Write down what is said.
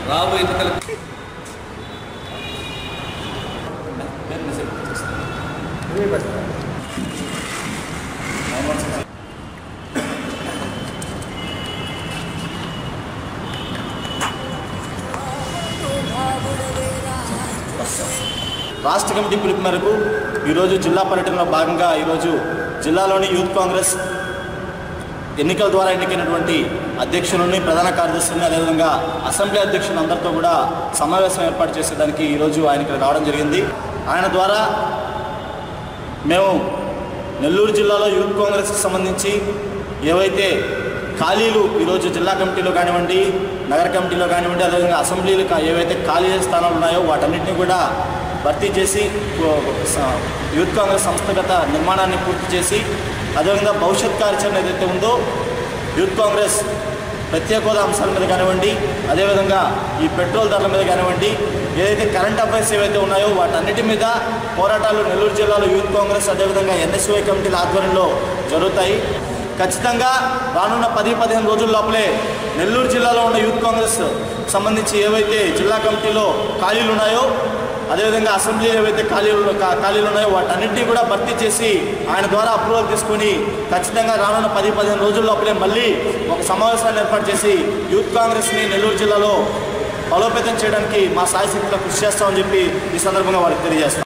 రాబో ఎన్నికలకు రాష్ట్ర కమిటీ పిలుపు మేరకు ఈరోజు జిల్లా పర్యటనలో భాగంగా ఈరోజు జిల్లాలోని యూత్ కాంగ్రెస్ ఎన్నికల ద్వారా ఎన్నికైనటువంటి అధ్యక్షులని ప్రధాన కార్యదర్శులని అదేవిధంగా అసెంబ్లీ అధ్యక్షులు అందరితో కూడా సమావేశం ఏర్పాటు చేసేదానికి ఈరోజు ఆయన ఇక్కడ రావడం జరిగింది ఆయన ద్వారా మేము నెల్లూరు జిల్లాలో యూత్ కాంగ్రెస్కి సంబంధించి ఏవైతే ఖాళీలు ఈరోజు జిల్లా కమిటీలో కానివ్వండి నగర కమిటీలో కానివ్వండి అదేవిధంగా అసెంబ్లీలు కా- ఏవైతే ఖాళీ స్థానాలు ఉన్నాయో వాటన్నిటిని కూడా భర్తీ చేసి ఓ, స- యూత్ కాంగ్రెస్ సంస్థగత నిర్మాణాన్ని పూర్తి చేసి అదేవిధంగా భవిష్యత్ కార్యాచరణ ఏదైతే ఉందో యూత్ కాంగ్రెస్ ప్రత్యేక హోదా అంశాల మీద కానివ్వండి అదేవిధంగా ఈ పెట్రోల్ ధరల మీద కానివ్వండి ఏదైతే కరెంట్ అఫైర్స్ ఏవైతే ఉన్నాయో వాటన్నిటి మీద పోరాటాలు నెల్లూరు జిల్లాలో యూత్ కాంగ్రెస్ అదేవిధంగా ఎన్ఎస్వై కమిటీల ఆధ్వర్యంలో జరుగుతాయి ఖచ్చితంగా రానున్న పది పదిహేను రోజుల లోపలే నెల్లూరు జిల్లాలో ఉన్న యూత్ కాంగ్రెస్ సంబంధించి ఏవైతే జిల్లా కమిటీలో ఖాళీలు ఉన్నాయో అదేవిధంగా అసెంబ్లీ ఏవైతే ఖాళీలు కా- ఖాళీలు ఉన్నాయో వాటన్నింటినీ కూడా భర్తీ చేసి ఆయన ద్వారా అప్రూవల్ తీసుకొని ఖచ్చితంగా రానున్న పది పదిహేను రోజుల లోపలే మళ్ళీ ఒక సమావేశాన్ని ఏర్పాటు చేసి యూత్ కాంగ్రెస్ని నెల్లూరు జిల్లాలో బలోపేతం చేయడానికి మా సాయశక్తిలో కృషి చేస్తామని చెప్పి ఈ సందర్భంగా వారికి తెలియజేస్తాం